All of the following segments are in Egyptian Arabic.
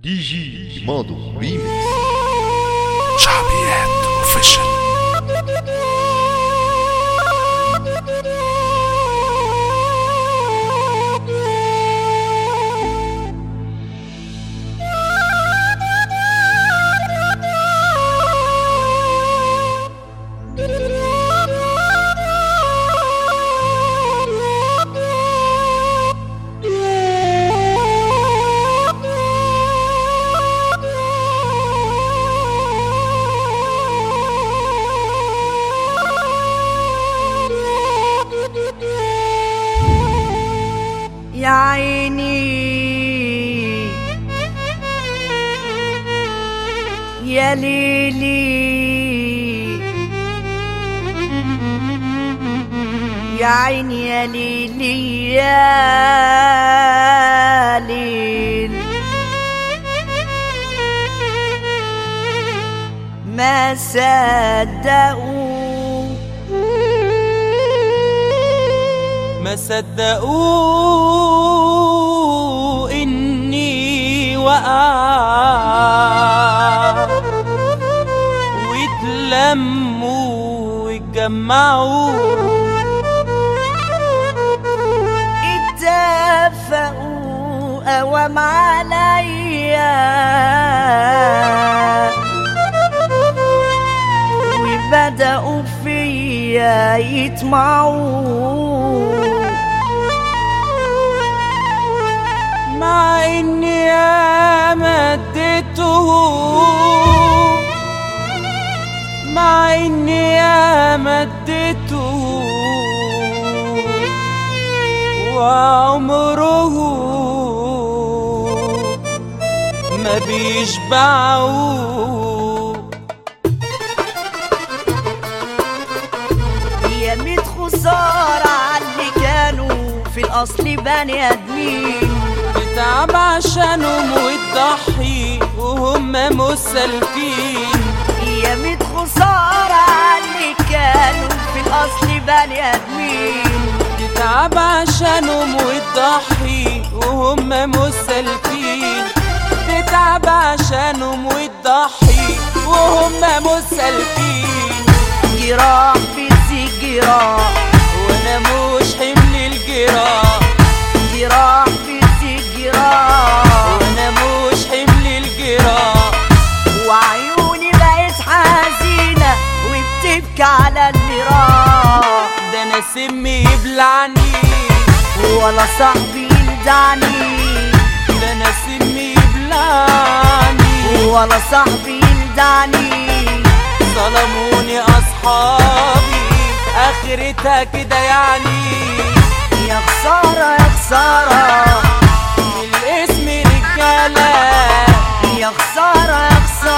دي جي ماضو ريميكس شعبيات اوفيشال يا عيني يا ليلي يا عيني يا ليلي يا ليل ما صدقوا ما صدقوا اني وقع واتلموا واتجمعوا اتفقوا قوام عليا وبدأوا فيا يطمعوا مع اني يا مدته مع اني يا مدته وعمره ما بيشبعوا يا ميت خسارة عاللي كانوا في الأصل بني آدمين بتعب عشانهم وتضحي وهم مسالكين يا ميت خسارة عاللي كانوا في الأصل بني آدمين تتعب عشانهم وتضحي وهم مسالكين تتعب عشانهم وتضحي وهم مسالكين جراح بيزيد جراح وانا مش حمل الجراح جراح بيزيد جراح وانا مش حمل الجراح وعيوني بقت حزينة وبتبكي على اللي راح ده انا سمي يبلعني ولا صاحبي يلدعني ده انا سمي يبلعني ولا صاحبي يلدعني ظلموني اصحابي اخرتها كده يعني يا خسارة يا خسارة الاسم رجاله يا خسارة يا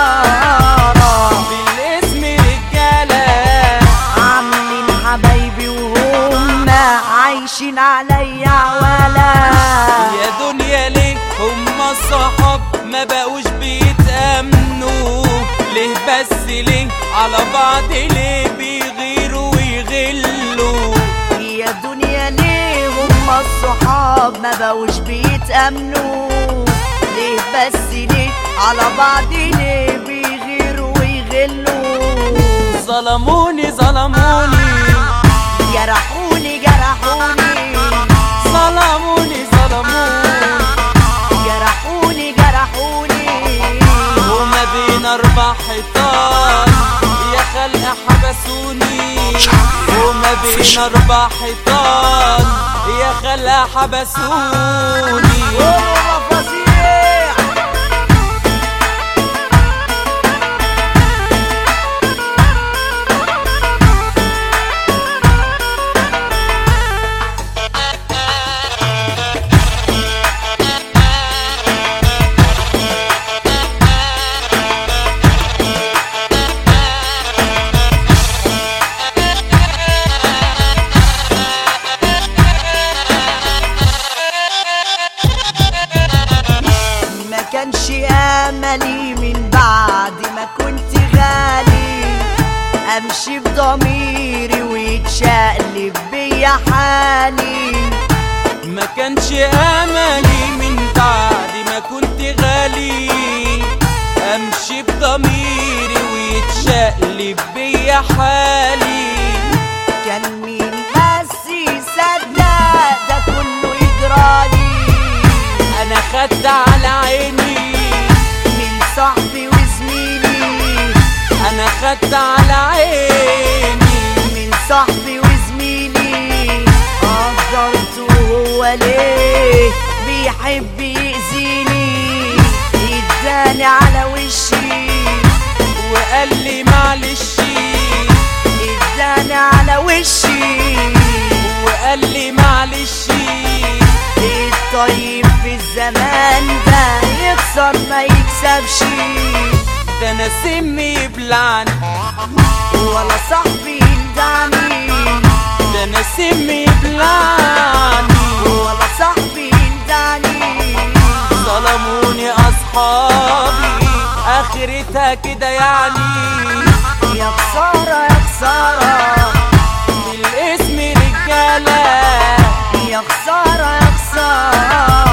خسارة بالاسم رجاله عاملين حبايبي وهم عايشين عليا ولا يا دنيا ليه هما الصحاب ما بقوش بيتأمنوا ليه بس ليه على بعض ليه بيغيروا ويغلوا يا دنيا ليه هم الصحاب ما بقوش بيتأمنوا ليه بس ليه على بعض ليه بيغيروا ويغلوا ظلموني ظلموني جرحوني جرحوني ظلموني ظلموني جرحوني جرحوني وما بين اربع حيطان يا خلق حبسوني وما بين اربع حيطان يا خلق حبسوني هو فظيع ما كانش املي من بعد ما كنت غالي امشي بضميري ويتشقلب بيا حالي ما كانش املي من بعد ما كنت غالي على حالي كان مين بس يصدق ده كله يجرالي انا خدت على عيني من صاحبي وزميلي انا خدت على عيني من صاحبي وزميلي قدرته هو ليه بيحب يأذيني اداني على وشي وقال لي معلش اداني على وشي وقال لي معلش الطيب في الزمان ده يخسر ما يكسبش ده انا سمي يبلعني ولا صاحبي يندعني ده انا سمي يبلعني ولا صاحبي يندعني ظلموني اصحابي اخرتها كده يعني يا خسارة يا خسارة بالاسم رجاله يا خسارة يا خسارة